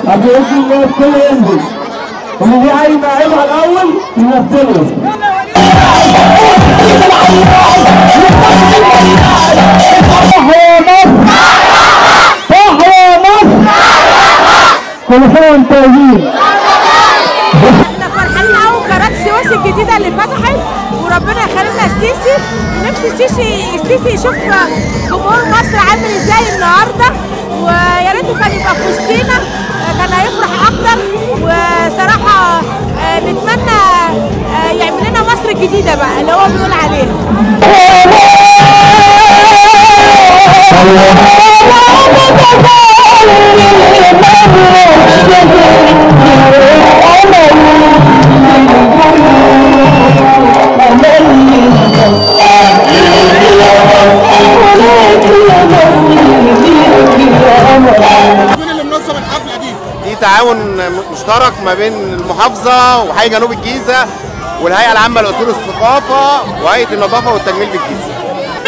ابو اسم الناس كله ينزل واللي دي عايز لعيبها الاول يمثلوا تحيا مصر تحيا مصر كل سنه وانتم طيبين احنا فرحانين قوي بقناه السويس الجديده اللي فتحت وربنا يخلينا السيسي نفسي السيسي السيسي يشوف جمهور مصر عامل ازاي النهارده ويا ريته كان يبقى في وسطينا كان هيفرح اكتر وصراحه آه، نتمنى آه، يعمل لنا مصر الجديده بقى اللي هو بيقول عليها مين اللي منظم الحفله دي؟ دي تعاون مشترك ما بين المحافظة وحي جنوب الجيزة والهيئة العامة لأصول الثقافة وهيئة النظافة والتجميل بالجيزة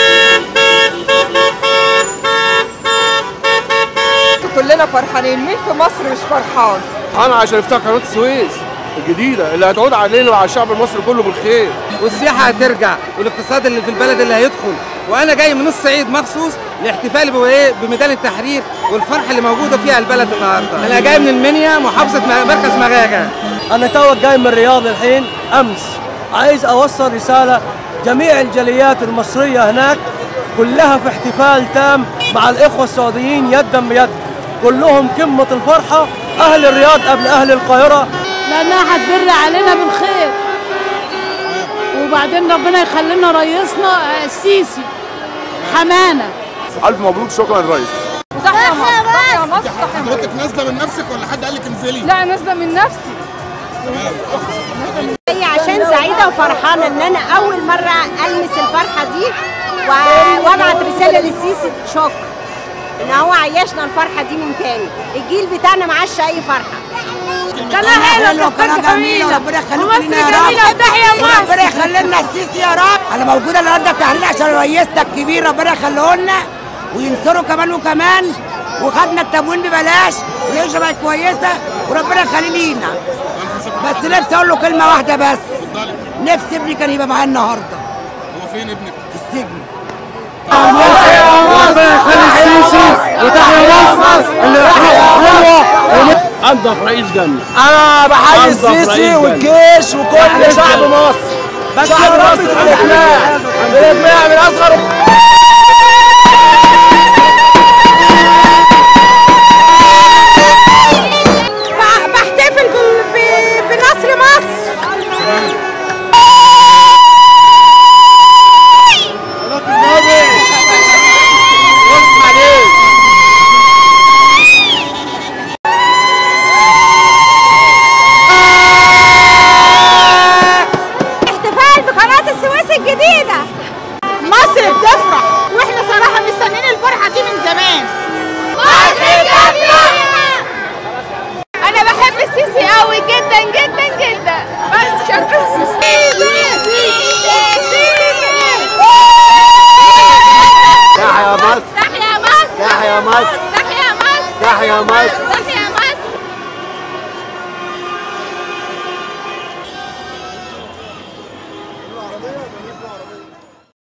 كلنا فرحانين مين في مصر مش فرحان انا عشان افتح قناه السويس الجديده اللي هتعود علينا وعلى الشعب المصري كله بالخير والسياحه هترجع والاقتصاد اللي في البلد اللي هيدخل وانا جاي من الصعيد مخصوص لاحتفال بايه بميدان التحرير والفرحه اللي موجوده فيها البلد النهارده انا جاي من المنيا محافظه م- مركز مغاغه انا توك جاي من الرياض الحين امس عايز اوصل رساله جميع الجاليات المصريه هناك كلها في احتفال تام مع الاخوه السعوديين يدا بيد كلهم قمه الفرحه اهل الرياض قبل اهل القاهره لانها هتبر علينا بالخير وبعدين ربنا يخلي لنا رئيسنا السيسي حمانا الف مبروك شكرا ريس تحيا مصر تحيا مصر تحيا مصر حضرتك نازله من نفسك ولا حد قال لك انزلي؟ لا نازله من نفسي هي عشان سعيده وفرحانه ان انا اول مره المس الفرحه دي و- وابعت رساله للسيسي شكر ان هو عيشنا الفرحه دي من تاني الجيل بتاعنا ما عاش اي فرحه قناه حلوه قناه جميله ربنا يخليك لنا يا رب تحيا مصر ربنا يخلي لنا السيسي يا رب انا موجوده النهارده التحرير عشان رئيسنا الكبير ربنا يخليه لنا وينصره كمان وكمان وخدنا التموين ببلاش والعيشه بقت كويسه وربنا يخليه لينا بس نفسي اقول له كلمه واحده بس اتفضلي نفسي ابني كان يبقى معايا النهارده هو فين ابنك؟ في السجن ربنا يخلي السيسي وتحيا مصر اللي حلوه انضف رئيس جنة انا بحيي أنظف رئيس السيسي جنة. والجيش وكل شعب مصر بس شعب مصر بالاجماع بالاجماع من اصغر ب- بحتفل بال- ب- بنصر مصر احتفال بقناة السويس الجديدة مصر بتفرح واحنا صراحة مستنيين الفرحة دي من زمان مصر بتفرح انا بحب السيسي قوي جدا جدا جدا بس شكرا تحيا مصر تحيا مصر تحيا مصر تحيا مصر تحيا مصر